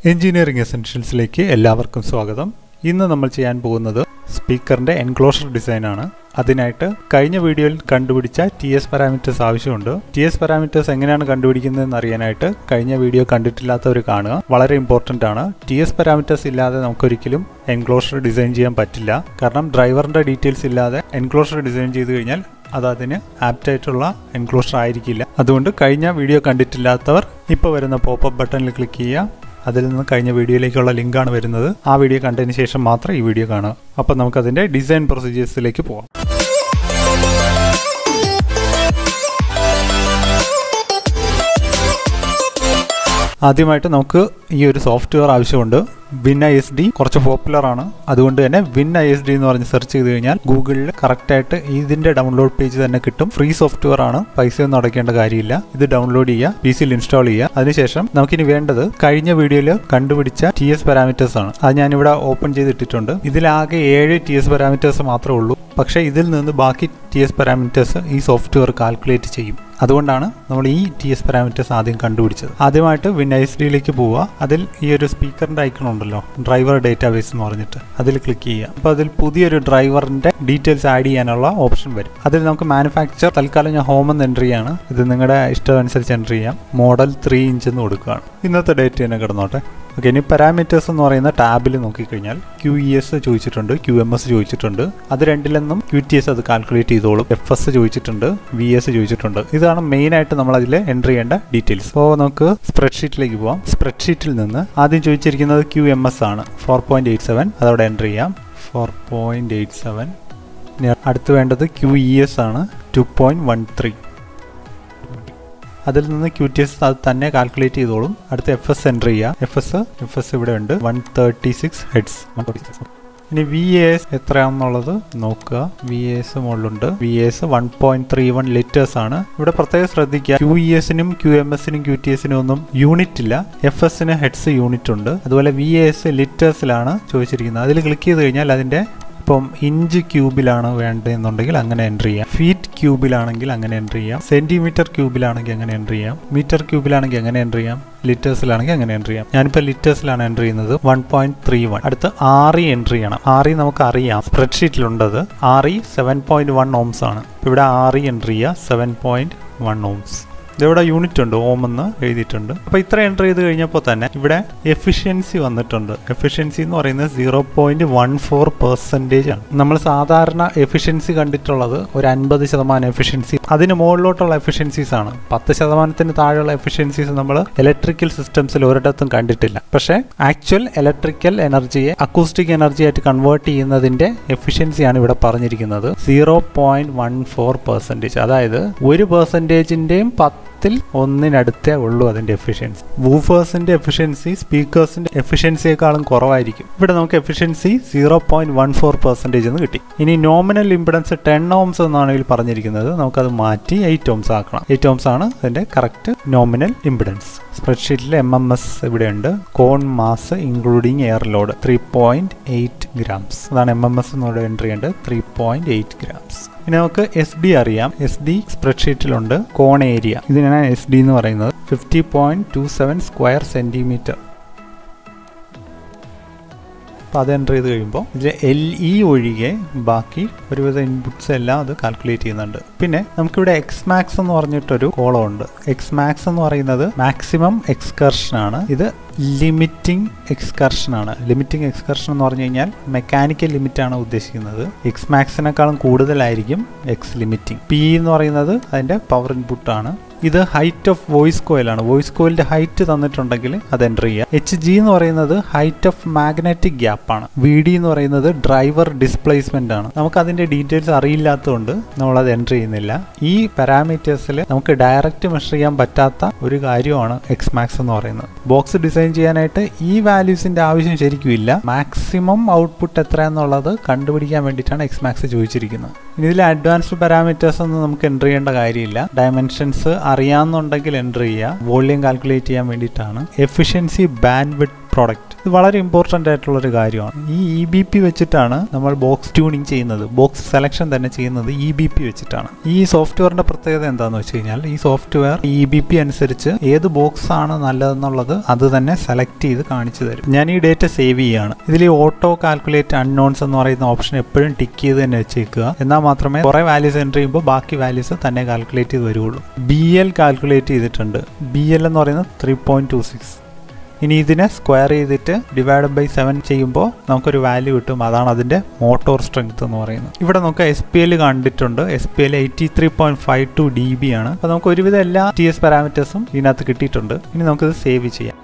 engineering എസെൻഷ്യൽസിലേക്ക് എല്ലാവർക്കും സ്വാഗതം ഇന്ന് നമ്മൾ ചെയ്യാൻ പോകുന്നത് സ്പീക്കറിന്റെ എൻക്ലോഷർ ഡിസൈൻ ആണ് അതിനായിട്ട് കഴിഞ്ഞ വീഡിയോയിൽ കണ്ടുപിടിച്ച ടി എസ് പാരാമീറ്റേഴ്സ് ആവശ്യമുണ്ട് ടി എസ് പാരാമീറ്റേഴ്സ് എങ്ങനെയാണ് കണ്ടുപിടിക്കുന്നതെന്ന് അറിയാനായിട്ട് കഴിഞ്ഞ വീഡിയോ കണ്ടിട്ടില്ലാത്തവർ കാണുക വളരെ ഇമ്പോർട്ടൻ്റ് ആണ് ടി എസ് പാരാമീറ്റേഴ്സ് ഇല്ലാതെ നമുക്കൊരിക്കലും എൻക്ലോഷർ ഡിസൈൻ ചെയ്യാൻ പറ്റില്ല കാരണം ഡ്രൈവറിന്റെ ഡീറ്റെയിൽസ് ഇല്ലാതെ എൻക്ലോഷർ ഡിസൈൻ ചെയ്ത് കഴിഞ്ഞാൽ അത് അതിന് ആപ്റ്റ് ആയിട്ടുള്ള എൻക്ലോഷർ ആയിരിക്കില്ല അതുകൊണ്ട് കഴിഞ്ഞ വീഡിയോ കണ്ടിട്ടില്ലാത്തവർ ഇപ്പോൾ വരുന്ന പോപ്പപ്പ് ബട്ടണിൽ ക്ലിക്ക് ചെയ്യുക അതിൽ നിന്ന് കഴിഞ്ഞ വീഡിയോയിലേക്കുള്ള ലിങ്കാണ് വരുന്നത് ആ വീഡിയോ കണ്ടതിന് ശേഷം മാത്രം ഈ വീഡിയോ കാണുക അപ്പോൾ നമുക്കതിൻ്റെ ഡിസൈൻ പ്രൊസീജിയേഴ്സിലേക്ക് പോകാം ആദ്യമായിട്ട് നമുക്ക് ഈ ഒരു സോഫ്റ്റ്വെയർ ആവശ്യമുണ്ട് വിൻ ഐ എസ് ഡി കുറച്ച് പോപ്പുലർ ആണ് അതുകൊണ്ട് തന്നെ വിൻ ഐ എസ് ഡി എന്ന് പറഞ്ഞ് സെർച്ച് ചെയ്ത് കഴിഞ്ഞാൽ ഗൂഗിളിൽ കറക്റ്റായിട്ട് ഇതിന്റെ ഡൗൺലോഡ് പേജ് തന്നെ കിട്ടും ഫ്രീ സോഫ്റ്റ്വെയർ ആണ് പൈസയൊന്നും അടയ്ക്കേണ്ട കാര്യമില്ല ഇത് ഡൗൺലോഡ് ചെയ്യുക പി സിയിൽ ഇൻസ്റ്റാൾ ചെയ്യുക അതിനുശേഷം നമുക്കിനി വേണ്ടത് കഴിഞ്ഞ വീഡിയോയിൽ കണ്ടുപിടിച്ച ടി എസ് പാരാമീറ്റേഴ്സ് ആണ് അത് ഞാനിവിടെ ഓപ്പൺ ചെയ്തിട്ടിട്ടുണ്ട് ഇതിലാകെ ഏഴ് ടി എസ് പാരാമീറ്റേഴ്സ് മാത്രമേ ഉള്ളൂ പക്ഷേ ഇതിൽ നിന്ന് ബാക്കി ടി എസ് പാരാമീറ്റേഴ്സ് ഈ സോഫ്റ്റ്വെയർ കാൽക്കുലേറ്റ് ചെയ്യും അതുകൊണ്ടാണ് നമ്മൾ ഈ ടി എസ് പാരാമീറ്റേഴ്സ് ആദ്യം കണ്ടുപിടിച്ചത് ആദ്യമായിട്ട് വിൻ ഐ എസ് ഡിയിലേക്ക് പോവുക അതിൽ ഈ ഒരു സ്പീക്കറിന്റെ ഐക്കൺ ഉണ്ടല്ലോ ഡ്രൈവർ ഡേറ്റാബേസ് എന്ന് പറഞ്ഞിട്ട് അതിൽ ക്ലിക്ക് ചെയ്യുക അപ്പോൾ അതിൽ പുതിയൊരു ഡ്രൈവറിന്റെ ഡീറ്റെയിൽസ് ആഡ് ചെയ്യാനുള്ള ഓപ്ഷൻ വരും അതിൽ നമുക്ക് മാനുഫാക്ചർ തൽക്കാലം ഞാൻ ഹോം എന്ന് എൻ്റർ ചെയ്യാണ് ഇത് നിങ്ങളുടെ ഇഷ്ടം അനുസരിച്ച് എൻ്റർ ചെയ്യാം മോഡൽ ത്രീ ഇഞ്ച് എന്ന് കൊടുക്കുകയാണ് ഇന്നത്തെ ഡേറ്റ് തന്നെ കിടന്നോട്ടെ ഓക്കെ ഇനി പാരാമീറ്റേഴ്സ് എന്ന് പറയുന്ന ടാബിൽ നോക്കിക്കഴിഞ്ഞാൽ ക്യു ഇ എസ് ചോദിച്ചിട്ടുണ്ട് ക്യു എം എസ് ചോദിച്ചിട്ടുണ്ട് അത് രണ്ടിലെന്നും ക്യു ടി എസ് അത് കാൽക്കുലേറ്റ് ചെയ്തോളും എഫ് എസ് ചോദിച്ചിട്ടുണ്ട് വി എസ് ചോദിച്ചിട്ടുണ്ട് ഇതാണ് മെയിൻ ആയിട്ട് നമ്മൾ അതിൽ എൻ്റർ ചെയ്യേണ്ട ഡീറ്റെയിൽസ് അപ്പോൾ നമുക്ക് സ്പ്രെഡ്ഷീറ്റിലേക്ക് പോവാം സ്പ്രെഡ്ഷീറ്റിൽ നിന്ന് ആദ്യം ചോദിച്ചിരിക്കുന്നത് ക്യു എം എസ് ആണ് ഫോർ പോയിന്റ് എയ്റ്റ് സെവൻ അതവിടെ എൻ്റർ ചെയ്യാം ഫോർ പോയിന്റ് എയ്റ്റ് സെവൻ അടുത്ത് വേണ്ടത് ക്യു ഇ എസ് ആണ് ടു പോയിന്റ് വൺ ത്രീ അതിൽ നിന്ന് ക്യു ടി എസ് അത് തന്നെ കാൽക്കുലേറ്റ് ചെയ്തോളും അടുത്ത എഫ് എസ് എൻ്റർ ചെയ്യുക എഫ് എസ് എഫ് എസ് ഇവിടെ ഉണ്ട് വൺ തേർട്ടി സിക്സ് ഹെഡ്സ് ഇനി വി എസ് എത്രയാണെന്നുള്ളത് നോക്കുക വി എസ് മുകളിലുണ്ട് V S one point three one litres ആണ് ഇവിടെ പ്രത്യേകം ശ്രദ്ധിക്കുക ക്യു ഇ എസിനും ക്യു എം എസിനും ക്യു ടി എസിനും ഒന്നും യൂണിറ്റ് ഇല്ല എഫ് എസിന് ഹെഡ്സ് യൂണിറ്റ് ഉണ്ട് അതുപോലെ വി എസ് ലിറ്റേഴ്സിലാണ് ചോദിച്ചിരിക്കുന്നത് അതിൽ ക്ലിക്ക് ചെയ്ത് കഴിഞ്ഞാൽ അതിന്റെ ഇപ്പം ഇഞ്ച് ക്യൂബിലാണ് വേണ്ടതെന്നുണ്ടെങ്കിൽ അങ്ങനെ എൻ്റർ ചെയ്യാം ഫീറ്റ് ക്യൂബിലാണെങ്കിൽ അങ്ങനെ എൻ്റർ ചെയ്യാം സെന്റിമീറ്റർ ക്യൂബിലാണെങ്കിൽ അങ്ങനെ എൻ്റർ ചെയ്യാം മീറ്റർ ക്യൂബിലാണെങ്കിൽ അങ്ങനെ എൻ്റർ ചെയ്യാം ലിറ്റേഴ്സിലാണെങ്കിൽ അങ്ങനെ എൻ്റർ ചെയ്യാം ഞാനിപ്പോൾ ലിറ്റേഴ്സിലാണ് എൻ്റർ ചെയ്യുന്നത് വൺ പോയിന്റ് ത്രീ വൺ അടുത്ത് ആർ ഇ എൻ്റർ ചെയ്യണം ആർ ഇ നമുക്ക് അറിയാം സ്പ്രെഡ്ഷീറ്റിലുണ്ടത് R E seven point one ohms ആണ് ഇവിടെ ആർ ഇ എൻ്റർ ചെയ്യുക സെവൻ പോയിന്റ് വൺ ഓംസ് ഇതിവിടെ യൂണിറ്റ് ഉണ്ട് ഓം എന്ന് എഴുതിയിട്ടുണ്ട് അപ്പോൾ ഇത്ര എൻ്റർ ചെയ്ത് കഴിഞ്ഞപ്പോൾ തന്നെ ഇവിടെ എഫിഷ്യൻസി വന്നിട്ടുണ്ട് എഫിഷ്യൻസി എന്ന് പറയുന്നത് zero point one four percentage ആണ് നമ്മൾ സാധാരണ എഫിഷ്യൻസി കണ്ടിട്ടുള്ളത് ഒരു അൻപത് ശതമാനം എഫിഷ്യൻസി അതിന് മുകളിലോട്ടുള്ള എഫിഷ്യൻസീസ് ആണ് പത്ത് ശതമാനത്തിന് താഴെയുള്ള എഫിഷ്യൻസീസ് നമ്മൾ ഇലക്ട്രിക്കൽ സിസ്റ്റംസിൽ ഒരിടത്തും കണ്ടിട്ടില്ല പക്ഷേ ആക്ച്വൽ ഇലക്ട്രിക്കൽ എനർജിയെ അക്കൂസ്റ്റിക് എനർജി ആയിട്ട് കൺവേർട്ട് ചെയ്യുന്നതിന്റെ എഫിഷ്യൻസിയാണ് ഇവിടെ പറഞ്ഞിരിക്കുന്നത് zero point one four percentage അതായത് ഒരു പെർസെൻറ്റേജിൻ്റെയും പത്ത് പത്തിൽ ഒന്നിനടുത്തേ ഉള്ളൂ അതിന്റെ എഫിഷ്യൻസി വൂഫേഴ്സിന്റെ എഫിഷ്യൻസി സ്പീക്കേഴ്സിന്റെ എഫിഷ്യൻസിയേക്കാളും കുറവായിരിക്കും ഇവിടെ നമുക്ക് efficiency zero point one four percentage എന്ന് കിട്ടി ഇനി നോമിനൽ ഇമ്പിഡൻസ് ടെൻ ഓംസ് എന്നാണ് ഇതിൽ പറഞ്ഞിരിക്കുന്നത് നമുക്കത് മാറ്റി എയ്റ്റ് ഓംസ് ആക്കണം എയ്റ്റ് ഓംസ് ആണ് അതിന്റെ കറക്റ്റ് നോമിനൽ ഇമ്പിഡൻസ് സ്പ്രെഡ്ഷീറ്റിൽ എം എം എസ് ഇവിടെയുണ്ട് cone mass including air load three point eight grams അതാണ് എം എം എസ് എന്നോട് എൻട്രി ഉണ്ട് ത്രീ പോയിന്റ് എയ്റ്റ് ഗ്രാംസ് ഇനി നമുക്ക് എസ് ഡി അറിയാം എസ് ഡി സ്പ്രെഡ്ഷീറ്റിലുണ്ട് കോൺ ഏരിയ ഇതിനാണ് എസ് ഡി എന്ന് പറയുന്നത് fifty point two seven square centimetre അപ്പോൾ അത് എൻ്റർ ചെയ്ത് കഴിയുമ്പോൾ ഇതിൽ എൽ ഇ ഒഴികെ ബാക്കി ഒരുവിധ ഇൻപുട്സ് എല്ലാം അത് കാൽക്കുലേറ്റ് ചെയ്യുന്നുണ്ട് പിന്നെ നമുക്കിവിടെ എക്സ് മാക്സ് എന്ന് പറഞ്ഞിട്ടൊരു കോളം ഉണ്ട് എക്സ് മാക്സ് എന്ന് പറയുന്നത് മാക്സിമം എക്സ്കർഷൻ ആണ് ഇത് ലിമിറ്റിംഗ് എക്സ്കർഷൻ ആണ് ലിമിറ്റിംഗ് എക്സ്കർഷൻ എന്ന് പറഞ്ഞു കഴിഞ്ഞാൽ മെക്കാനിക്കൽ ലിമിറ്റ് ആണ് ഉദ്ദേശിക്കുന്നത് എക്സ് മാക്സിനേക്കാളും കൂടുതലായിരിക്കും എക്സ് ലിമിറ്റിംഗ് പി എന്ന് പറയുന്നത് അതിൻ്റെ പവർ ഇൻപുട്ട് ആണ് ഇത് ഹൈറ്റ് ഓഫ് വോയിസ് കോയിലാണ് വോയിസ് കോയിലിന്റെ ഹൈറ്റ് തന്നിട്ടുണ്ടെങ്കിൽ അത് എൻ്റർ ചെയ്യുക എച്ച് ജി എന്ന് പറയുന്നത് ഹൈറ്റ് ഓഫ് മാഗ്നറ്റിക് ഗ്യാപ്പ് ആണ് വി ഡി എന്ന് പറയുന്നത് ഡ്രൈവർ ഡിസ്പ്ലേസ്മെന്റ് ആണ് നമുക്ക് അതിന്റെ ഡീറ്റെയിൽസ് അറിയില്ലാത്തതുകൊണ്ട് നമ്മൾ അത് എൻ്റർ ചെയ്യുന്നില്ല ഈ പാരാമീറ്റേഴ്സിൽ നമുക്ക് ഡയറക്റ്റ് മെഷർ ചെയ്യാൻ പറ്റാത്ത ഒരു കാര്യമാണ് എക്സ് മാക്സ് എന്ന് പറയുന്നത് ബോക്സ് ഡിസൈൻ ചെയ്യാനായിട്ട് ഈ വാല്യൂസിന്റെ ആവശ്യം ശരിക്കും ഇല്ല മാക്സിമം ഔട്ട്പുട്ട് എത്ര എന്നുള്ളത് കണ്ടുപിടിക്കാൻ വേണ്ടിയിട്ടാണ് എക്സ് മാക്സ് ചോദിച്ചിരിക്കുന്നത് ഇനി ഇതിൽ അഡ്വാൻസ്ഡ് പാരാമീറ്റേഴ്സ് ഒന്നും നമുക്ക് എൻ്റർ ചെയ്യേണ്ട കാര്യമില്ല ഡയമെൻഷൻസ് അറിയാമെന്നുണ്ടെങ്കിൽ എൻ്റർ ചെയ്യുക വോളിയം കാൽക്കുലേറ്റ് ചെയ്യാൻ വേണ്ടിയിട്ടാണ് എഫിഷ്യൻസി ബാൻഡ് വിഡ്ത്ത് പ്രോഡക്റ്റ് ഇത് വളരെ ഇമ്പോർട്ടൻ്റ് ആയിട്ടുള്ള ഒരു കാര്യമാണ് ഈ ഇ ബി പി വെച്ചിട്ടാണ് നമ്മൾ ബോക്സ് ട്യൂണിങ് ചെയ്യുന്നത് ബോക്സ് സെലക്ഷൻ തന്നെ ചെയ്യുന്നത് ഇ ബി പി വെച്ചിട്ടാണ് ഈ സോഫ്റ്റ്വെയറിന്റെ പ്രത്യേകത എന്താണെന്ന് വെച്ച് കഴിഞ്ഞാൽ ഈ സോഫ്റ്റ്വെയർ ഇ ബി പി അനുസരിച്ച് ഏത് ബോക്സ് ആണ് നല്ലതെന്നുള്ളത് അത് തന്നെ സെലക്ട് ചെയ്ത് കാണിച്ചു തരും ഞാൻ ഈ ഡേറ്റ സേവ് ചെയ്യുകയാണ് ഇതിൽ ഓട്ടോ കാൽക്കുലേറ്റ് അൺനോൺസ് എന്ന് പറയുന്ന ഓപ്ഷൻ എപ്പോഴും ടിക്ക് ചെയ്ത് തന്നെ വെച്ചേക്കുക എന്നാൽ മാത്രമേ കുറെ വാല്യൂസ് എൻ്റർ ചെയ്യുമ്പോൾ ബാക്കി വാല്യൂസ് തന്നെ കാൽക്കുലേറ്റ് ചെയ്ത് വരുള്ളൂ ബി എൽ കാൽക്കുലേറ്റ് ചെയ്തിട്ടുണ്ട് ബി എൽ എന്ന് പറയുന്നത് ത്രീ പോയിന്റ് ടു സിക്സ് ഇനി ഇതിനെ സ്ക്വയർ ചെയ്തിട്ട് ഡിവൈഡ് ബൈ സെവൻ ചെയ്യുമ്പോൾ നമുക്കൊരു വാല്യൂ കിട്ടും അതാണ് അതിൻ്റെ മോട്ടോർ സ്ട്രെങ്ത് എന്ന് പറയുന്നത് ഇവിടെ നമുക്ക് എസ് പി എൽ കണ്ടിട്ടുണ്ട് S P L eighty three point five two D B ആണ് അപ്പോൾ നമുക്ക് ഒരുവിധം എല്ലാ ടി എസ് പാരാമീറ്റേഴ്സും ഇതിനകത്ത് കിട്ടിയിട്ടുണ്ട് ഇനി നമുക്കിത് സേവ് ചെയ്യാം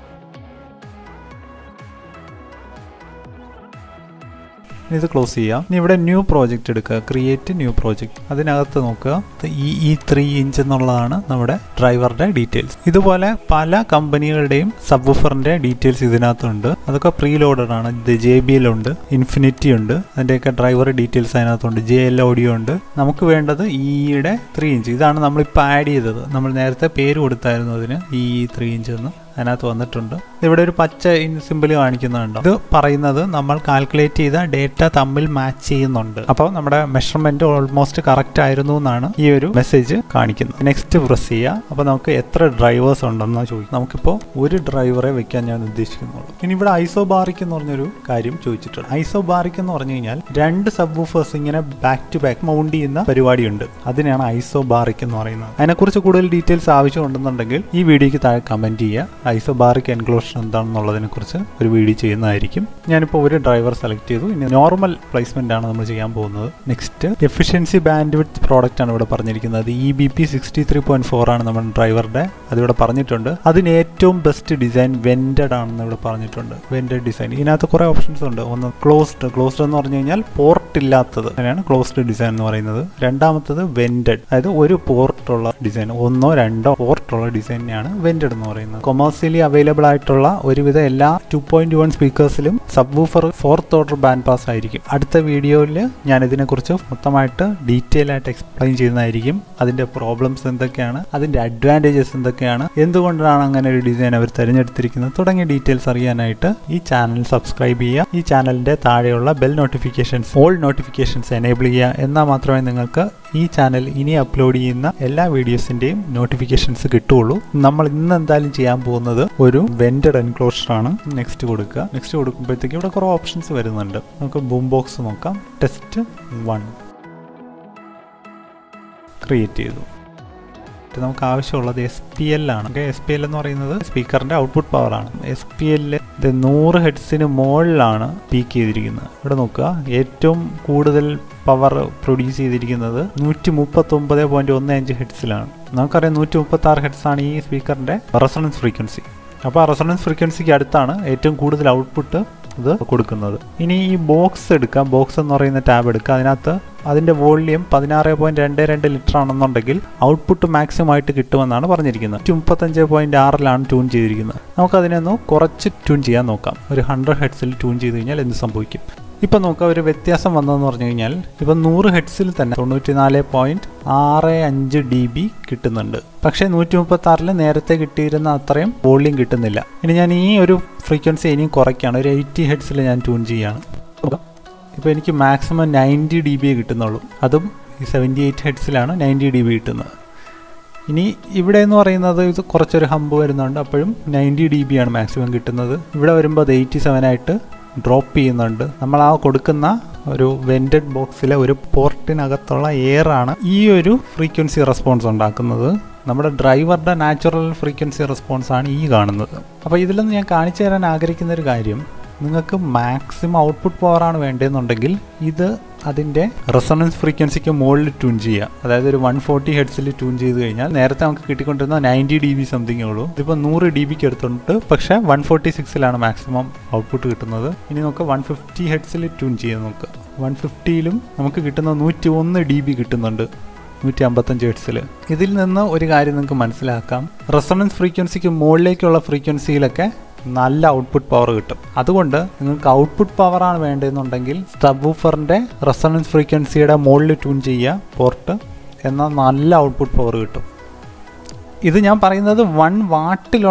ഇനി ഇത് ക്ലോസ് ചെയ്യാം ഇനി ഇവിടെ ന്യൂ പ്രോജക്റ്റ് എടുക്കുക ക്രിയേറ്റ് ന്യൂ പ്രോജക്റ്റ് അതിനകത്ത് നോക്കുക ഇ ഇ ത്രീ ഇഞ്ച് എന്നുള്ളതാണ് നമ്മുടെ ഡ്രൈവറുടെ ഡീറ്റെയിൽസ് ഇതുപോലെ പല കമ്പനികളുടെയും സബ്വൂഫറിന്റെ ഡീറ്റെയിൽസ് ഇതിനകത്തുണ്ട് അതൊക്കെ പ്രീ ലോഡഡ് ആണ് ഇത് ജെ ബി എൽ ഉണ്ട് ഇൻഫിനിറ്റി ഉണ്ട് അതിൻ്റെയൊക്കെ ഡ്രൈവർ ഡീറ്റെയിൽസ് അതിനകത്തുണ്ട് ജെ എൽ ഓഡിയോ ഉണ്ട് നമുക്ക് വേണ്ടത് ഇയുടെ ത്രീ ഇഞ്ച് ഇതാണ് നമ്മളിപ്പോൾ ആഡ് ചെയ്തത് നമ്മൾ നേരത്തെ പേര് കൊടുത്തായിരുന്നു അതിന് ഈ ത്രീ ഇഞ്ച് എന്ന് അതിനകത്ത് വന്നിട്ടുണ്ട് ഇവിടെ ഒരു പച്ച സിമ്പിൾ കാണിക്കുന്നുണ്ട് ഇത് പറയുന്നത് നമ്മൾ കാൽക്കുലേറ്റ് ചെയ്ത ഡേറ്റ തമ്മിൽ മാച്ച് ചെയ്യുന്നുണ്ട് അപ്പോൾ നമ്മുടെ മെഷർമെന്റ് ഓൾമോസ്റ്റ് കറക്റ്റ് ആയിരുന്നു എന്നാണ് ഈ ഒരു മെസ്സേജ് കാണിക്കുന്നത് നെക്സ്റ്റ് പ്രസ് ചെയ്യുക അപ്പോൾ നമുക്ക് എത്ര ഡ്രൈവേഴ്സ് ഉണ്ടെന്ന് ചോദിക്കും നമുക്കിപ്പോൾ ഒരു ഡ്രൈവറെ വെക്കാൻ ഞാൻ ഉദ്ദേശിക്കുന്നുള്ളൂ ഇനി ഇവിടെ ഐസോബാറിക് എന്ന് പറഞ്ഞൊരു കാര്യം ചോദിച്ചിട്ടുണ്ട് ഐസോബാറിക് എന്ന് പറഞ്ഞു കഴിഞ്ഞാൽ രണ്ട് സബ് വൂഫേഴ്സ് ഇങ്ങനെ ബാക്ക് ടു ബാക്ക് മൗണ്ട് ചെയ്യുന്ന പരിപാടിയുണ്ട് അതിനെയാണ് ഐസോബാറിക് എന്ന് പറയുന്നത് അതിനെക്കുറിച്ച് കൂടുതൽ ഡീറ്റെയിൽസ് ആവശ്യമുണ്ടെന്നുണ്ടെങ്കിൽ ഈ വീഡിയോയ്ക്ക് താഴെ കമന്റ് ചെയ്യുക ഐസോബാറിക് എൻക്ലോഷൻ എന്താണെന്നുള്ളതിനെ കുറിച്ച് ഒരു വീഡിയോ ചെയ്യുന്നതായിരിക്കും ഞാനിപ്പോൾ ഒരു ഡ്രൈവർ സെലക്ട് ചെയ്തു ഇനി നോർമൽ പ്ലേസ്മെന്റ് ആണ് നമ്മൾ ചെയ്യാൻ പോകുന്നത് next efficiency bandwidth product ആണ് ഇവിടെ പറഞ്ഞിരിക്കുന്നത് E B P sixty three point four ആണ് നമ്മുടെ ഡ്രൈവറുടെ അതിവിടെ പറഞ്ഞിട്ടുണ്ട് അതിന് ഏറ്റവും ബെസ്റ്റ് ഡിസൈൻ വെൻഡഡ് ആണെന്ന് ഇവിടെ പറഞ്ഞിട്ടുണ്ട് വെൻഡഡ് ഡിസൈൻ ഇതിനകത്ത് കുറേ ഓപ്ഷൻസ് ഉണ്ട് ഒന്ന് ക്ലോസ്ഡ് ക്ലോസ്ഡ് എന്ന് പറഞ്ഞു കഴിഞ്ഞാൽ പോർട്ട് ഇല്ലാത്തത് അങ്ങനെയാണ് ക്ലോസ്ഡ് ഡിസൈൻ എന്ന് പറയുന്നത് രണ്ടാമത്തത് വെൻഡഡ് അതായത് ഒരു പോർട്ടുള്ള ഡിസൈൻ ഒന്നോ രണ്ടോ പോർട്ടുള്ള ഡിസൈനെയാണ് വെൻഡഡ് എന്ന് പറയുന്നത് കൊമേഴ്സ്യലി അവൈലബിൾ ആയിട്ടുള്ള ഒരുവിധ എല്ലാ ടു പോയിന്റ് വൺ സ്പീക്കേഴ്സിലും subwoofer fourth order band pass ആയിരിക്കും അടുത്ത വീഡിയോയിൽ ഞാൻ ഇതിനെക്കുറിച്ച് മൊത്തമായിട്ട് ഡീറ്റെയിൽ ആയിട്ട് എക്സ്പ്ലെയിൻ ചെയ്യുന്നതായിരിക്കും അതിന്റെ പ്രോബ്ലംസ് എന്തൊക്കെയാണ് അതിന്റെ അഡ്വാൻറ്റേജസ് എന്തൊക്കെയാണ് എന്തുകൊണ്ടാണ് അങ്ങനെ ഒരു ഡിസൈൻ അവർ തിരഞ്ഞെടുത്തിരിക്കുന്നത് തുടങ്ങിയ ഡീറ്റെയിൽസ് അറിയാനായിട്ട് ഈ ചാനൽ സബ്സ്ക്രൈബ് ചെയ്യുക ഈ ചാനലിന്റെ താഴെയുള്ള bell notifications all notifications enable ചെയ്യുക എന്നാൽ മാത്രമേ നിങ്ങൾക്ക് ഈ ചാനൽ ഇനി അപ്ലോഡ് ചെയ്യുന്ന എല്ലാ വീഡിയോസിന്റെയും നോട്ടിഫിക്കേഷൻസ് കിട്ടുള്ളൂ നമ്മൾ ഇന്ന് എന്തായാലും ചെയ്യാൻ പോകുന്നത് ഒരു വെൻഡഡ് എൻക്ലോഷർ ആണ് നെക്സ്റ്റ് കൊടുക്കുക നെക്സ്റ്റ് കൊടുക്കുമ്പോഴത്തേക്ക് ഇവിടെ കുറേ ഓപ്ഷൻസ് വരുന്നുണ്ട് നമുക്ക് ബൂം ബോക്സ് നോക്കാം ടെസ്റ്റ് വൺ ക്രിയേറ്റ് ചെയ്തു നമുക്ക് ആവശ്യമുള്ളത് എസ് പി എൽ ആണ് എസ് പി എൽ എന്ന് പറയുന്നത് സ്പീക്കറിന്റെ ഔട്ട്പുട്ട് പവർ ആണ് എസ് പി എല്ലിൽ ഇത് നൂറ് ഹെഡ്സിന് മുകളിലാണ് പീക്ക് ചെയ്തിരിക്കുന്നത് ഇവിടെ നോക്കുക ഏറ്റവും കൂടുതൽ പവർ പ്രൊഡ്യൂസ് ചെയ്തിരിക്കുന്നത് നൂറ്റി മുപ്പത്തി ഒമ്പത് പോയിന്റ് ഒന്ന് അഞ്ച് ഹെഡ്സിലാണ് നമുക്കറിയാം നൂറ്റി മുപ്പത്തി ആറ് ഹെഡ്സ് ആണ് ഈ സ്പീക്കറിന്റെ റെസണൻസ് ഫ്രീക്വൻസി അപ്പോൾ ആ റെസണൻസ് ഫ്രീക്വൻസിക്ക് അടുത്താണ് ഏറ്റവും കൂടുതൽ ഔട്ട്പുട്ട് ഇത് കൊടുക്കുന്നത് ഇനി ഈ ബോക്സ് എടുക്കാം ബോക്സ് എന്ന് പറയുന്ന ടാബ് എടുക്കുക അതിനകത്ത് അതിന്റെ വോള്യം പതിനാറ് പോയിന്റ് രണ്ട് രണ്ട് ലിറ്റർ ആണെന്നുണ്ടെങ്കിൽ ഔട്ട്പുട്ട് മാക്സിമം ആയിട്ട് കിട്ടുമെന്നാണ് പറഞ്ഞിരിക്കുന്നത് മുപ്പത്തഞ്ച് പോയിന്റ് ആറിലാണ് ട്യൂൺ ചെയ്തിരിക്കുന്നത് നമുക്ക് അതിനൊന്ന് കുറച്ച് ട്യൂൺ ചെയ്യാൻ നോക്കാം ഒരു ഹൺഡ്രഡ് ഹെഡ്സിൽ ട്യൂൺ ചെയ്ത് കഴിഞ്ഞാൽ എന്ത് സംഭവിക്കും ഇപ്പം നോക്കുക ഒരു വ്യത്യാസം വന്നതെന്ന് പറഞ്ഞു കഴിഞ്ഞാൽ ഇപ്പം നൂറ് ഹെഡ്സിൽ തന്നെ തൊണ്ണൂറ്റി നാല് പോയിന്റ് ആറ് അഞ്ച് ഡി ബി കിട്ടുന്നുണ്ട് പക്ഷേ നൂറ്റി മുപ്പത്തി ആറിൽ നേരത്തെ കിട്ടിയിരുന്ന അത്രയും വോള്യം കിട്ടുന്നില്ല ഇനി ഞാൻ ഈ ഒരു ഫ്രീക്വൻസി ഇനിയും കുറയ്ക്കുകയാണ് ഒരു എയ്റ്റി ഹെഡ്സിൽ ഞാൻ ട്യൂൺ ചെയ്യുകയാണ് ഇപ്പോൾ എനിക്ക് മാക്സിമം നയൻറ്റി ഡി ബി കിട്ടുന്നുള്ളൂ അതും ഈ സെവൻറ്റി എയ്റ്റ് ഹെഡ്സിലാണ് നയൻറ്റി ഡി ബി കിട്ടുന്നത് ഇനി ഇവിടെ എന്ന് പറയുന്നത് ഇത് കുറച്ചൊരു ഹമ്പ് വരുന്നുണ്ട് അപ്പോഴും നയൻറ്റി ഡി ബി ആണ് മാക്സിമം കിട്ടുന്നത് ഇവിടെ വരുമ്പോൾ അത് എയ്റ്റി സെവൻ ആയിട്ട് ഡ്രോപ്പ് ചെയ്യുന്നുണ്ട് നമ്മൾ ആ കൊടുക്കുന്ന ഒരു വെൻറ്റഡ് ബോക്സിലെ ഒരു പോർട്ടിനകത്തുള്ള എയർ ആണ് ഈ ഒരു ഫ്രീക്വൻസി റെസ്പോൺസ് ഉണ്ടാക്കുന്നത് നമ്മുടെ ഡ്രൈവറുടെ നാച്ചുറൽ ഫ്രീക്വൻസി റെസ്പോൺസ് ആണ് ഈ കാണുന്നത് അപ്പോൾ ഇതിലൊന്ന് ഞാൻ കാണിച്ചു തരാൻ ആഗ്രഹിക്കുന്ന ഒരു കാര്യം നിങ്ങൾക്ക് മാക്സിമം ഔട്ട്പുട്ട് പവർ ആണ് വേണ്ടതെന്നുണ്ടെങ്കിൽ ഇത് അതിൻ്റെ റെസണൻസ് ഫ്രീക്വൻസിക്ക് മുകളിൽ ട്യൂൺ ചെയ്യുക അതായത് ഒരു വൺ ഫോർട്ടി ഹെഡ്സിൽ ട്യൂൺ ചെയ്ത് കഴിഞ്ഞാൽ നേരത്തെ നമുക്ക് കിട്ടിക്കൊണ്ടിരുന്ന നയൻറ്റി ഡി ബി സംതിങ് ഉള്ളൂ ഇതിപ്പോൾ നൂറ് ഡി ബിക്ക് എടുത്തിട്ടുണ്ട് പക്ഷേ വൺ ഫോർട്ടി സിക്സിലാണ് മാക്സിമം ഔട്ട്പുട്ട് കിട്ടുന്നത് ഇനി നമുക്ക് വൺ ഫിഫ്റ്റി ഹെഡ്സിൽ ട്യൂൺ ചെയ്ത് നോക്കുക വൺ ഫിഫ്റ്റിയിലും നമുക്ക് കിട്ടുന്ന നൂറ്റി ഒന്ന് ഡി ബി കിട്ടുന്നുണ്ട് നൂറ്റി അമ്പത്തഞ്ച് ഹെഡ്സിൽ ഇതിൽ നിന്ന് ഒരു കാര്യം നിങ്ങൾക്ക് മനസ്സിലാക്കാം റെസണൻസ് ഫ്രീക്വൻസിക്ക് മുകളിലേക്കുള്ള ഫ്രീക്വൻസിയിലൊക്കെ നല്ല ഔട്ട്പുട്ട് പവർ കിട്ടും അതുകൊണ്ട് നിങ്ങൾക്ക് ഔട്ട്പുട്ട് പവർ ആണ് വേണ്ടതെന്നുണ്ടെങ്കിൽ സബ് വൂഫറിൻ്റെ റെസണൻസ് ഫ്രീക്വൻസിയുടെ മുകളിൽ ട്യൂൺ ചെയ്യുക പോർട്ട് എന്നാൽ നല്ല ഔട്ട്പുട്ട് പവർ കിട്ടും ഇത് ഞാൻ പറയുന്നത് വൺ വാട്ടിലുള്ള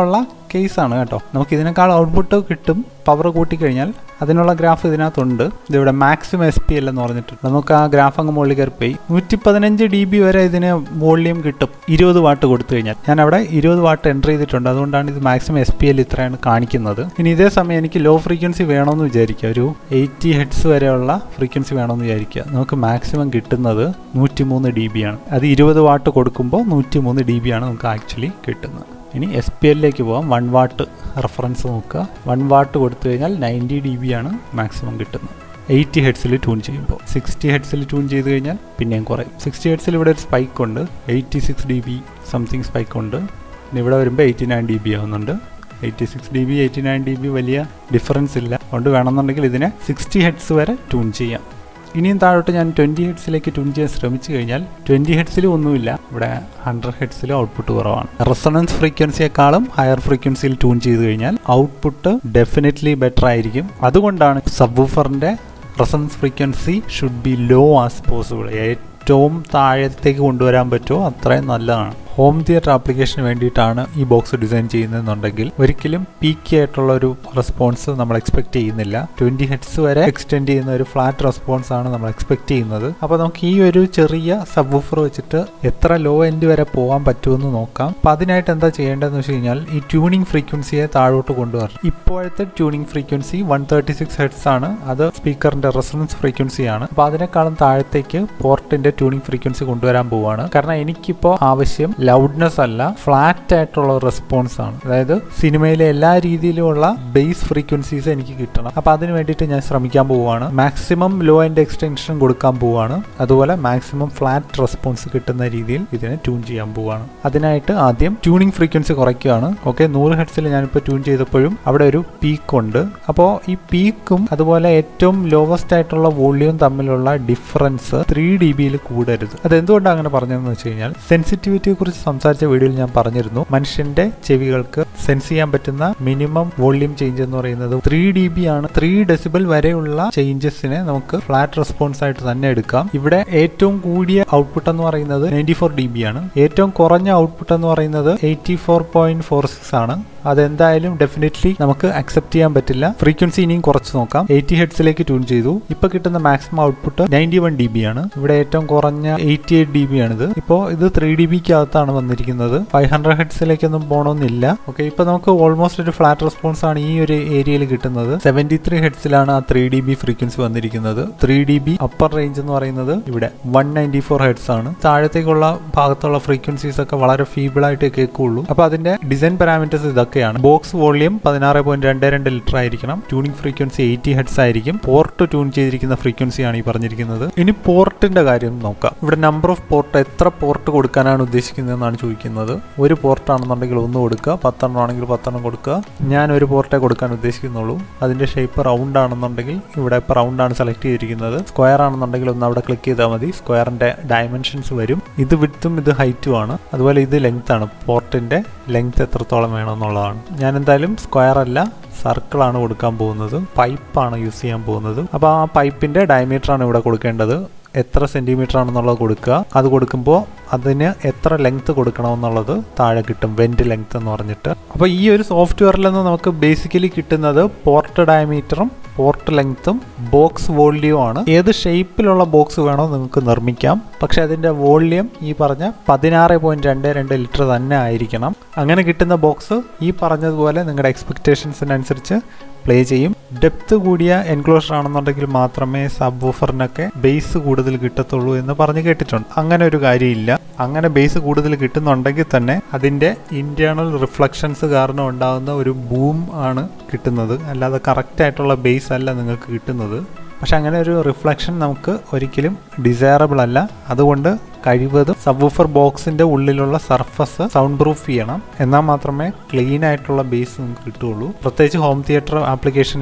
കേസ് ആണ് കേട്ടോ നമുക്ക് ഇതിനേക്കാൾ ഔട്ട്പുട്ട് കിട്ടും പവർ കൂട്ടിക്കഴിഞ്ഞാൽ അതിനുള്ള ഗ്രാഫ് ഇതിനകത്തുണ്ട് ഇതിവിടെ മാക്സിമം എസ് പി എൽ എന്ന് പറഞ്ഞിട്ടുണ്ട് നമുക്ക് ആ ഗ്രാഫ് അങ്ങ് മുകളിൽ കയറി പോയി നൂറ്റി പതിനഞ്ച് ഡി ബി വരെ ഇതിന് വോളിയം കിട്ടും ഇരുപത് വാട്ട് കൊടുത്തു കഴിഞ്ഞാൽ ഞാൻ അവിടെ ഇരുപത് വാട്ട് എൻ്റർ ചെയ്തിട്ടുണ്ട് അതുകൊണ്ടാണ് ഇത് മാക്സിമം എസ് പി എൽ ഇത്രയാണ് കാണിക്കുന്നത് ഇനി ഇതേ സമയം എനിക്ക് ലോ ഫ്രീക്വൻസി വേണമെന്ന് വിചാരിക്കുക ഒരു എയ്റ്റി ഹെഡ്സ് വരെയുള്ള ഫ്രീക്വൻസി വേണമെന്ന് വിചാരിക്കുക നമുക്ക് മാക്സിമം കിട്ടുന്നത് നൂറ്റി മൂന്ന് ഡി ബി ആണ് അത് ഇരുപത് വാട്ട് കൊടുക്കുമ്പോൾ നൂറ്റി മൂന്ന് ഡി ബി ആണ് നമുക്ക് ആക്ച്വലി കിട്ടുന്നത് ഇനി എസ് പി എല്ലിലേക്ക് പോകാം വൺ വാട്ട് റെഫറൻസ് നോക്കുക വൺ വാട്ട് കൊടുത്തു കഴിഞ്ഞാൽ നയൻറ്റി ഡി ബി ആണ് മാക്സിമം കിട്ടുന്നത് എയ്റ്റി ഹെഡ്സിൽ ട്യൂൺ ചെയ്യുമ്പോൾ സിക്സ്റ്റി ഹെഡ്സിൽ ട്യൂൺ ചെയ്ത് കഴിഞ്ഞാൽ പിന്നെയും കുറയും സിക്സ്റ്റി ഹെഡ്സിൽ ഇവിടെ ഒരു സ്പൈക്ക് ഉണ്ട് eighty six D B something spike ഉണ്ട് പിന്നെ ഇവിടെ വരുമ്പോൾ എയ്റ്റി നയൻ ഡി ബി ആവുന്നുണ്ട് eighty six D B eighty nine D B വലിയ ഡിഫറൻസ് ഇല്ല അതുകൊണ്ട് വേണമെന്നുണ്ടെങ്കിൽ ഇതിനെ സിക്സ്റ്റി ഹെഡ്സ് വരെ ട്യൂൺ ചെയ്യാം ഇനിയും താഴോട്ട് ഞാൻ ട്വൻറ്റി ഹെഡ്സിലേക്ക് ട്യൂൺ ചെയ്യാൻ ശ്രമിച്ചു കഴിഞ്ഞാൽ ട്വൻറ്റി ഹെഡ്സിലും ഒന്നുമില്ല ഇവിടെ ഹൺഡ്രഡ് ഹെഡ്സിലും ഔട്ട്പുട്ട് കുറവാണ് റെസണൻസ് ഫ്രീക്വൻസിയെക്കാളും ഹയർ ഫ്രീക്വൻസിയിൽ ട്യൂൺ ചെയ്ത് കഴിഞ്ഞാൽ ഔട്ട്പുട്ട് ഡെഫിനറ്റ്ലി ബെറ്റർ ആയിരിക്കും അതുകൊണ്ടാണ് സബ്വൂഫറിൻ്റെ resonance frequency should be low as possible ഏറ്റവും താഴത്തേക്ക് കൊണ്ടുവരാൻ പറ്റുമോ അത്രയും നല്ലതാണ് ഹോം തിയേറ്റർ ആപ്ലിക്കേഷന് വേണ്ടിയിട്ടാണ് ഈ ബോക്സ് ഡിസൈൻ ചെയ്യുന്നതെന്നുണ്ടെങ്കിൽ ഒരിക്കലും പീക്കി ആയിട്ടുള്ള ഒരു റെസ്പോൺസ് നമ്മൾ എക്സ്പെക്ട് ചെയ്യുന്നില്ല ട്വൻറ്റി ഹെഡ്സ് വരെ എക്സ്റ്റെൻഡ് ചെയ്യുന്ന ഒരു ഫ്ലാറ്റ് റെസ്പോൺസ് ആണ് നമ്മൾ എക്സ്പെക്ട് ചെയ്യുന്നത് അപ്പോൾ നമുക്ക് ഈ ഒരു ചെറിയ സബ് വൂഫർ വെച്ചിട്ട് എത്ര ലോ എൻഡ് വരെ പോകാൻ പറ്റുമെന്ന് നോക്കാം അപ്പോൾ അതിനായിട്ട് എന്താ ചെയ്യേണ്ടതെന്ന് വെച്ച് കഴിഞ്ഞാൽ ഈ ട്യൂണിംഗ് ഫ്രീക്വൻസിയെ താഴോട്ട് കൊണ്ടുവരണം ഇപ്പോഴത്തെ tuning frequency one thirty six hertz ആണ് അത് സ്പീക്കറിന്റെ റെസണൻസ് ഫ്രീക്വൻസി ആണ് അപ്പോൾ അതിനേക്കാളും താഴത്തേക്ക് പോർട്ടിന്റെ ട്യൂണിംഗ് ഫ്രീക്വൻസി കൊണ്ടുവരാൻ പോവുകയാണ് കാരണം എനിക്കിപ്പോൾ ആവശ്യം ലൗഡ്നെസ് അല്ല ഫ്ലാറ്റ് ആയിട്ടുള്ള റെസ്പോൺസ് ആണ് അതായത് സിനിമയിലെ എല്ലാ രീതിയിലുമുള്ള ബേസ് ഫ്രീക്വൻസീസ് എനിക്ക് കിട്ടണം അപ്പോൾ അതിന് വേണ്ടിയിട്ട് ഞാൻ ശ്രമിക്കാൻ പോവുകയാണ് മാക്സിമം ലോ ആൻഡ് എക്സ്റ്റൻഷൻ കൊടുക്കാൻ പോവുകയാണ് അതുപോലെ മാക്സിമം ഫ്ലാറ്റ് റെസ്പോൺസ് കിട്ടുന്ന രീതിയിൽ ഇതിനെ ട്യൂൺ ചെയ്യാൻ പോവുകയാണ് അതിനായിട്ട് ആദ്യം ട്യൂണിംഗ് ഫ്രീക്വൻസി കുറയ്ക്കുകയാണ് ഓക്കെ നൂറ് ഹെഡ്സിൽ ഞാനിപ്പോൾ ട്യൂൺ ചെയ്തപ്പോഴും അവിടെ ഒരു പീക്ക് ഉണ്ട് അപ്പോൾ ഈ പീക്കും അതുപോലെ ഏറ്റവും ലോവസ്റ്റ് ആയിട്ടുള്ള വോള്യൂം തമ്മിലുള്ള ഡിഫറൻസ് ത്രീ ഡി ബിയിൽ കൂടരുത് അത് എന്തുകൊണ്ടാണ് അങ്ങനെ പറഞ്ഞതെന്ന് വെച്ച് കഴിഞ്ഞാൽ സെൻസിറ്റിവിറ്റിയെ കുറിച്ച് സംസാരിച്ച വീഡിയോയിൽ ഞാൻ പറഞ്ഞിരുന്നു മനുഷ്യന്റെ ചെവികൾക്ക് സെൻസ് ചെയ്യാൻ പറ്റുന്ന മിനിമം വോള്യൂം ചേഞ്ച് എന്ന് പറയുന്നത് ത്രീ ഡി ബി ആണ് ത്രീ ഡെസിബിൾ വരെയുള്ള ചേഞ്ചസിനെ നമുക്ക് ഫ്ലാറ്റ് റെസ്പോൺസ് ആയിട്ട് തന്നെ എടുക്കാം ഇവിടെ ഏറ്റവും കൂടിയ ഔട്ട്പുട്ട് എന്ന് പറയുന്നത് നയൻറ്റി ഫോർ ഡി ബി ആണ് ഏറ്റവും കുറഞ്ഞ ഔട്ട്പുട്ട് എന്ന് പറയുന്നത് eighty four point four six ആണ് അതെന്തായാലും ഡെഫിനറ്റ്ലി നമുക്ക് അക്സെപ്റ്റ് ചെയ്യാൻ പറ്റില്ല ഫ്രീക്വൻസി ഇനിയും കുറച്ച് നോക്കാം എയ്റ്റി ഹെഡ്സിലേക്ക് ട്യൂൺ ചെയ്തു ഇപ്പൊ കിട്ടുന്ന maximum output ninety one D B ആണ് ഇവിടെ ഏറ്റവും കുറഞ്ഞ എയ്റ്റി എയ്റ്റ് ഡി ബി ആണിത് ഇപ്പോൾ ഇത് ത്രീ ഡി ബിക്ക് അകത്താണ് വന്നിരിക്കുന്നത് ഫൈവ് ഹൺഡ്രഡ് ഹെഡ്സിലേക്കൊന്നും പോകണമെന്നില്ല ഓക്കെ ഇപ്പൊ നമുക്ക് ഓൾമോസ്റ്റ് ഒരു ഫ്ലാറ്റ് റെസ്പോൺസ് ആണ് ഈ ഒരു ഏരിയയിൽ കിട്ടുന്നത് സെവന്റി ത്രീ ഹെഡ്സിലാണ് ആ ത്രീ ഡി ബി ഫ്രീക്വൻസി വന്നിരിക്കുന്നത് three D B upper range എന്ന് പറയുന്നത് ഇവിടെ വൺ നയൻറ്റി ഫോർ ഹെഡ്സ് ആണ് താഴത്തേക്കുള്ള ഭാഗത്തുള്ള ഫ്രീക്വൻസീസ് ഒക്കെ വളരെ ഫീബിൾ ആയിട്ട് കേൾക്കുള്ളൂ അപ്പൊ അതിന്റെ ഡിസൈൻ പാരാമീറ്റേഴ്സ് ഇതൊക്കെയാണ് ബോക്സ് വോളിയം പതിനാറ് പോയിന്റ് രണ്ട് രണ്ട് ലിറ്റർ ആയിരിക്കണം ട്യൂണിംഗ് ഫ്രീക്വൻസി എയ്റ്റി ഹെഡ്സ് ആയിരിക്കും പോർട്ട് ട്യൂൺ ചെയ്തിരിക്കുന്ന ഫ്രീക്വൻസിയാണ് ഈ പറഞ്ഞിരിക്കുന്നത് ഇനി പോർട്ടിന്റെ കാര്യം നോക്കാം ഇവിടെ നമ്പർ ഓഫ് പോർട്ട് എത്ര പോർട്ട് കൊടുക്കാനാണ് ഉദ്ദേശിക്കുന്നതെന്നാണ് ചോദിക്കുന്നത് ഒരു പോർട്ട് ആണെന്നുണ്ടെങ്കിൽ ഒന്ന് കൊടുക്കുക പത്തെണ്ണം ആണെങ്കിൽ പത്തെണ്ണം കൊടുക്കുക ഞാൻ ഒരു പോർട്ടേ കൊടുക്കാൻ ഉദ്ദേശിക്കുന്നുള്ളൂ അതിന്റെ ഷേപ്പ് റൗണ്ട് ആണെന്നുണ്ടെങ്കിൽ ഇവിടെ ഇപ്പോൾ റൗണ്ട് ആണ് സെലക്ട് ചെയ്തിരിക്കുന്നത് സ്ക്വയർ ആണെന്നുണ്ടെങ്കിൽ ഒന്ന് അവിടെ ക്ലിക്ക് ചെയ്താൽ മതി സ്ക്വയറിന്റെ ഡയമെൻഷൻസ് വരും ഇത് വിട്ടും ഇത് ഹൈറ്റും ആണ് അതുപോലെ ഇത് ലെങ്ത് ആണ് പോർട്ടിന്റെ ലെങ്ത് എത്രത്തോളം വേണമെന്നുള്ളതാണ് ഞാൻ എന്തായാലും സ്ക്വയർ അല്ല സർക്കിളാണ് കൊടുക്കാൻ പോകുന്നത് പൈപ്പാണ് യൂസ് ചെയ്യാൻ പോകുന്നത് അപ്പോൾ ആ പൈപ്പിന്റെ ഡയമീറ്റർ ആണ് ഇവിടെ കൊടുക്കേണ്ടത് എത്ര സെന്റിമീറ്റർ ആണെന്നുള്ളത് കൊടുക്കുക അത് കൊടുക്കുമ്പോൾ അതിന് എത്ര ലെങ്ത് കൊടുക്കണമെന്നുള്ളത് താഴെ കിട്ടും വെന്റ് ലെങ്ത് എന്ന് പറഞ്ഞിട്ട് അപ്പോൾ ഈ ഒരു സോഫ്റ്റ്വെയറിൽ നിന്ന് നമുക്ക് ബേസിക്കലി കിട്ടുന്നത് പോർട്ട് ഡയമീറ്ററും പോർട്ട് ലെങ്ത്തും ബോക്സ് വോള്യവും ആണ് ഏത് ഷേപ്പിലുള്ള ബോക്സ് വേണോ നിങ്ങൾക്ക് നിർമ്മിക്കാം പക്ഷെ അതിന്റെ വോള്യം ഈ പറഞ്ഞ പതിനാറ് പോയിന്റ് രണ്ട് രണ്ട് ലിറ്റർ തന്നെ ആയിരിക്കണം അങ്ങനെ കിട്ടുന്ന ബോക്സ് ഈ പറഞ്ഞതുപോലെ നിങ്ങളുടെ എക്സ്പെക്ടേഷൻസിനനുസരിച്ച് പ്ലേ ചെയ്യും ഡെപ്ത് കൂടിയ എൻക്ലോഷർ ആണെന്നുണ്ടെങ്കിൽ മാത്രമേ സബ് വൂഫറിനൊക്കെ ബേസ് കൂടുതൽ കിട്ടത്തുള്ളൂ എന്ന് പറഞ്ഞ് കേട്ടിട്ടുണ്ട് അങ്ങനെ ഒരു കാര്യമില്ല അങ്ങനെ ബേസ് കൂടുതൽ കിട്ടുന്നുണ്ടെങ്കിൽ തന്നെ അതിൻ്റെ ഇന്റേണൽ റിഫ്ലക്ഷൻസ് കാരണം ഉണ്ടാകുന്ന ഒരു ബൂം ആണ് കിട്ടുന്നത് അല്ലാതെ കറക്റ്റ് ആയിട്ടുള്ള ബേസ് അല്ല നിങ്ങൾക്ക് കിട്ടുന്നത് പക്ഷെ അങ്ങനെ ഒരു റിഫ്ലക്ഷൻ നമുക്ക് ഒരിക്കലും ഡിസയറബിൾ അല്ല അതുകൊണ്ട് കഴിവതും സബ്വൂഫർ ബോക്സിന്റെ ഉള്ളിലുള്ള സർഫസ് സൗണ്ട് പ്രൂഫ് ചെയ്യണം എന്നാൽ മാത്രമേ ക്ലീൻ ആയിട്ടുള്ള ബേസ് നമുക്ക് കിട്ടുള്ളൂ പ്രത്യേകിച്ച് ഹോം തിയേറ്റർ ആപ്ലിക്കേഷനിൽ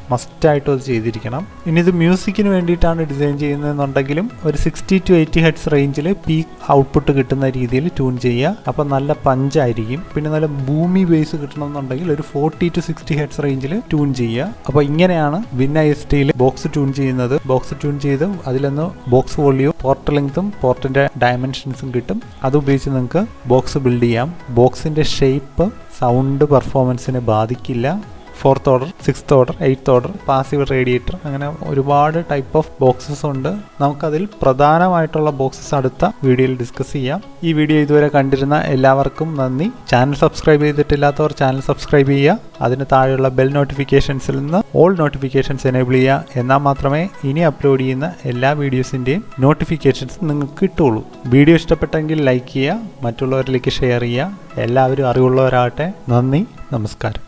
മസ്റ്റായിട്ടും അത് ചെയ്തിരിക്കണം ഇനി ഇത് മ്യൂസിക്കിന് വേണ്ടിയിട്ടാണ് ഡിസൈൻ ചെയ്യുന്നതെന്നുണ്ടെങ്കിലും ഒരു സിക്സ്റ്റി ടു എയ്റ്റി ഹെഡ്സ് റേഞ്ചിൽ പീക്ക് ഔട്ട്പുട്ട് കിട്ടുന്ന രീതിയിൽ ട്യൂൺ ചെയ്യുക അപ്പോൾ നല്ല പഞ്ചായിരിക്കും പിന്നെ നല്ല ഭൂമി ബേസ് കിട്ടണമെന്നുണ്ടെങ്കിൽ ഒരു ഫോർട്ടി ടു സിക്സ്റ്റി ഹെഡ്സ് റേഞ്ചിൽ ട്യൂൺ ചെയ്യുക അപ്പോൾ ഇങ്ങനെയാണ് വിൻ ഐ എസ് ടിയിൽ ബോക്സ് ട്യൂൺ ചെയ്യുന്നത് ബോക്സ് ട്യൂൺ ചെയ്ത് അതിലൊന്ന് ബോക്സ് വോളിയും പോർട്ട് ലെങ്ത്തും പോർട്ടിൻ്റെ ഡയമെൻഷൻസും കിട്ടും അത് ഉപയോഗിച്ച് നിങ്ങൾക്ക് ബോക്സ് ബിൽഡ് ചെയ്യാം ബോക്സിൻ്റെ ഷേപ്പ് സൗണ്ട് പെർഫോമൻസിനെ ബാധിക്കില്ല fourth order sixth order eighth order passive radiator അങ്ങനെ ഒരുപാട് ടൈപ്പ് ഓഫ് ബോക്സസ് ഉണ്ട് നമുക്കതിൽ പ്രധാനമായിട്ടുള്ള ബോക്സസ് അടുത്ത വീഡിയോയിൽ ഡിസ്കസ് ചെയ്യാം ഈ വീഡിയോ ഇതുവരെ കണ്ടിരുന്ന എല്ലാവർക്കും നന്ദി ചാനൽ സബ്സ്ക്രൈബ് ചെയ്തിട്ടില്ലാത്തവർ ചാനൽ സബ്സ്ക്രൈബ് ചെയ്യുക അതിന് താഴെയുള്ള ബെൽ നോട്ടിഫിക്കേഷൻസിൽ നിന്ന് ഓൾ നോട്ടിഫിക്കേഷൻസ് എനേബിൾ ചെയ്യുക എന്നാൽ മാത്രമേ ഇനി അപ്ലോഡ് ചെയ്യുന്ന എല്ലാ വീഡിയോസിൻ്റെയും നോട്ടിഫിക്കേഷൻസ് നിങ്ങൾക്ക് കിട്ടുള്ളൂ വീഡിയോ ഇഷ്ടപ്പെട്ടെങ്കിൽ ലൈക്ക് ചെയ്യുക മറ്റുള്ളവരിലേക്ക് ഷെയർ ചെയ്യുക എല്ലാവരും അറിവുള്ളവരാകട്ടെ നന്ദി നമസ്കാരം